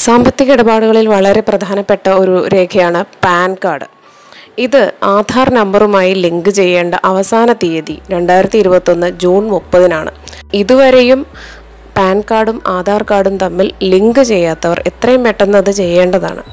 സാമ്പത്തിക ഇടപാടുകളിൽ വളരെ പ്രധാനപ്പെട്ട ഒരു രേഖയാണ് പാൻ കാർഡ് ഇത് ആധാർ നമ്പറുമായി ലിങ്ക് ചെയ്യേണ്ട അവസാന തീയതി രണ്ടായിരത്തി ഇരുപത്തൊന്ന് ജൂൺ മുപ്പതിനാണ് ഇതുവരെയും പാൻ കാർഡും ആധാർ കാർഡും തമ്മിൽ ലിങ്ക് ചെയ്യാത്തവർ എത്രയും പെട്ടെന്ന് അത് ചെയ്യേണ്ടതാണ്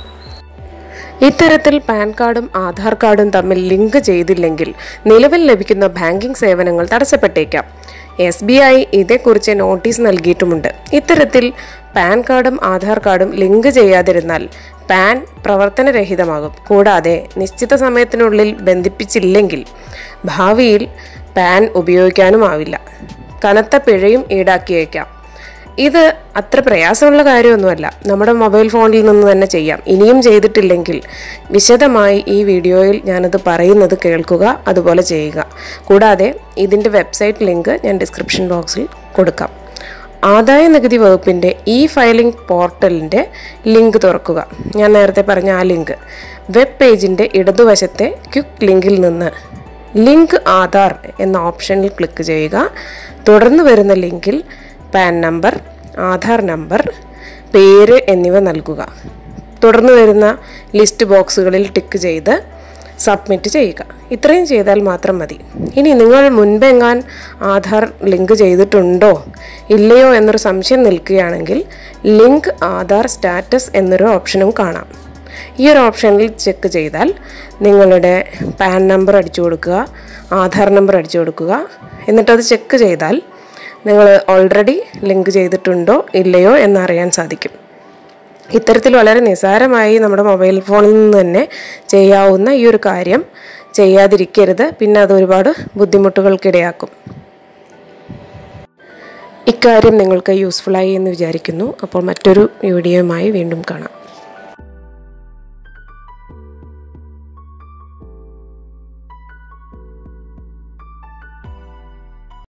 ഇത്തരത്തിൽ പാൻ കാർഡും ആധാർ കാർഡും തമ്മിൽ ലിങ്ക് ചെയ്തില്ലെങ്കിൽ നിലവിൽ ലഭിക്കുന്ന ബാങ്കിംഗ് സേവനങ്ങൾ തടസ്സപ്പെട്ടേക്കാം എസ് ബി ഐ ഇതേക്കുറിച്ച് നോട്ടീസ് നൽകിയിട്ടുമുണ്ട് ഇത്തരത്തിൽ പാൻ കാർഡും ആധാർ കാർഡും ലിങ്ക് ചെയ്യാതിരുന്നാൽ പാൻ പ്രവർത്തനരഹിതമാകും കൂടാതെ നിശ്ചിത സമയത്തിനുള്ളിൽ ബന്ധിപ്പിച്ചില്ലെങ്കിൽ ഭാവിയിൽ പാൻ ഉപയോഗിക്കാനുമാവില്ല കനത്ത പിഴയും ഈടാക്കിയേക്കാം ഇത് അത്ര പ്രയാസമുള്ള കാര്യമൊന്നുമല്ല നമ്മുടെ മൊബൈൽ ഫോണിൽ നിന്ന് തന്നെ ചെയ്യാം ഇനിയും ചെയ്തിട്ടില്ലെങ്കിൽ വിശദമായി ഈ വീഡിയോയിൽ ഞാനത് പറയുന്നത് കേൾക്കുക അതുപോലെ ചെയ്യുക കൂടാതെ ഇതിൻ്റെ വെബ്സൈറ്റ് ലിങ്ക് ഞാൻ ഡിസ്ക്രിപ്ഷൻ ബോക്സിൽ കൊടുക്കാം ആദായ നികുതി വകുപ്പിൻ്റെ ഇ ഫയലിംഗ് പോർട്ടലിൻ്റെ ലിങ്ക് തുറക്കുക ഞാൻ നേരത്തെ പറഞ്ഞ ആ ലിങ്ക് വെബ് പേജിൻ്റെ ഇടതുവശത്തെ ക്വിക്ക് ലിങ്കിൽ നിന്ന് ലിങ്ക് ആധാർ എന്ന ഓപ്ഷനിൽ ക്ലിക്ക് ചെയ്യുക തുടർന്ന് വരുന്ന ലിങ്കിൽ പാൻ നമ്പർ ആധാർ നമ്പർ പേര് എന്നിവ നൽകുക തുടർന്ന് വരുന്ന ലിസ്റ്റ് ബോക്സുകളിൽ ടിക്ക് ചെയ്ത് സബ്മിറ്റ് ചെയ്യുക ഇത്രയും ചെയ്താൽ മാത്രം മതി ഇനി നിങ്ങൾ മുൻപെങ്ങാൻ ആധാർ ലിങ്ക് ചെയ്തിട്ടുണ്ടോ ഇല്ലയോ എന്നൊരു സംശയം നിൽക്കുകയാണെങ്കിൽ ലിങ്ക് ആധാർ സ്റ്റാറ്റസ് എന്നൊരു ഓപ്ഷനും കാണാം ഈ ഒരു ഓപ്ഷനിൽ ചെക്ക് ചെയ്താൽ നിങ്ങളുടെ പാൻ നമ്പർ അടിച്ചു കൊടുക്കുക ആധാർ നമ്പർ അടിച്ചു കൊടുക്കുക എന്നിട്ടത് ചെക്ക് ചെയ്താൽ നിങ്ങൾ ഓൾറെഡി ലിങ്ക് ചെയ്തിട്ടുണ്ടോ ഇല്ലയോ എന്നറിയാൻ സാധിക്കും ഇത്തരത്തിൽ വളരെ നിസ്സാരമായി നമ്മുടെ മൊബൈൽ ഫോണിൽ നിന്ന് തന്നെ ചെയ്യാവുന്ന ഈ ഒരു കാര്യം ചെയ്യാതിരിക്കരുത് പിന്നെ അത് ഒരുപാട് ബുദ്ധിമുട്ടുകൾക്കിടയാക്കും ഇക്കാര്യം നിങ്ങൾക്ക് യൂസ്ഫുള്ളായി എന്ന് വിചാരിക്കുന്നു അപ്പോൾ മറ്റൊരു വീഡിയോയുമായി വീണ്ടും കാണാം